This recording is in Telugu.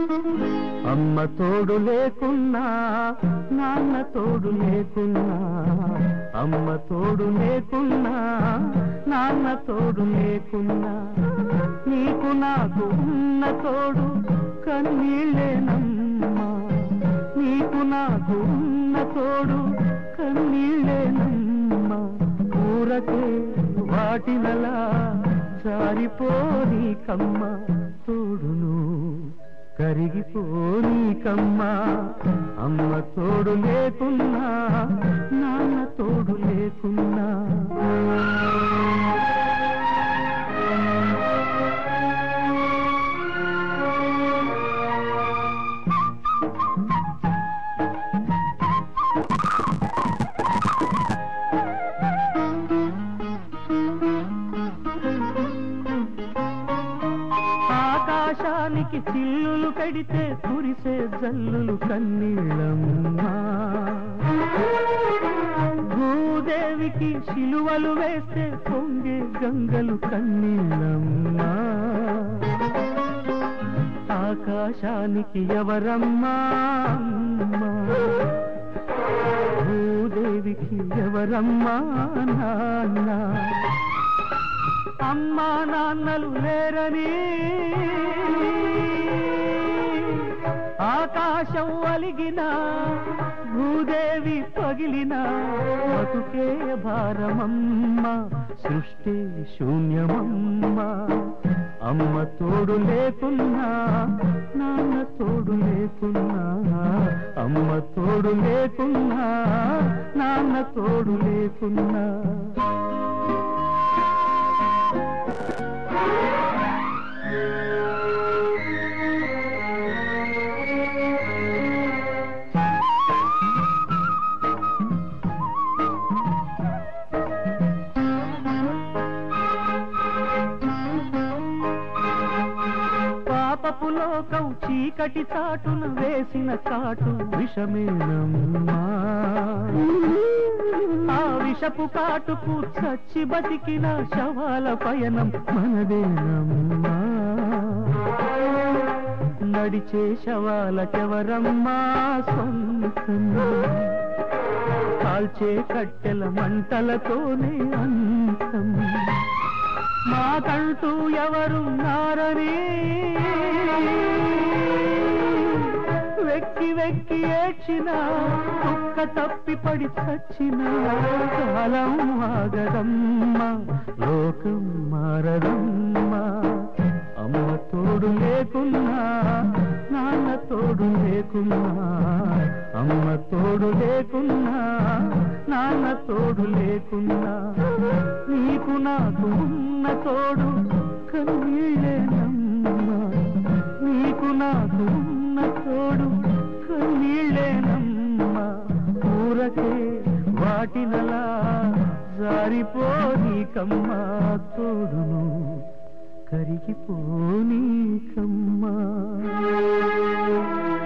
అమ్మ తోడు లేకున్నా నాన్న తోడు లేకున్నా అమ్మ తోడు లేకున్నా నాన్న తోడు లేకున్నా నీకు నాకు ఉన్న తోడు కన్నీళ్ళేనమ్మా నీకు నాకు ఉన్న తోడు కన్నీళ్ళేనమ్మా ఊరకే వాటినలా జారిపోనీకమ్మ తోడును కరిగిపోనీకమ్మా అమ్మ తోడు లేకున్నా నాన్న తోడు లేకున్నా ఆకాశానికి చిల్లులు కడితే కురిసే జల్లులు కన్నీళ్ళమ్మా భూదేవికి శిలువలు వేస్తే పొంగే గంగలు కన్నీళ్ళమ్మా ఆకాశానికి ఎవరమ్మా అమ్మా? భూదేవికి ఎవరమ్మా నాన్న అమ్మా నాన్నలు లేరని ఆకాశం అలిగిన భూదేవి పగిలిన బతుకే భారమమ్మ సృష్టి శూన్యమమ్మ అమ్మ తోడు లేకున్నా నాన్న తోడు లేకున్నా అమ్మ తోడు లేకున్నా నాన్న తోడు లేకున్నా పాపపు లోకం చీకటి చాటున వేసిన కాటు విషమేనమ్మా ఆ విషపు కాటుకు చచ్చి బతికిన శవాల పయనం మనదేనమ్మా నడిచే శవాలకెవరమ్మా సొంతం కాల్చే కట్టెల మంటలతోనే అంతం మాకంటూ ఎవరున్నారని వెక్కి వెక్కి ఏడ్చిన కుక్క తప్పి పడి చచ్చిన కాలం ఆగదమ్మా లోకం మారదమ్మా అమ్మ తోడు లేకున్నా నాన్న తోడు లేకున్నా అమ్మ తోడు లేకున్నా నాన్న తోడు లేకున్నా నీకు నాకు ఉన్న తోడు కన్నీళ్ళేనమ్మా నీకు నాకు ఉన్న తోడు కన్నీళ్ళేనమ్మా ఊరకే వాటినలా జారిపోనీకమ్మా తోడును కరిగిపోనీకమ్మా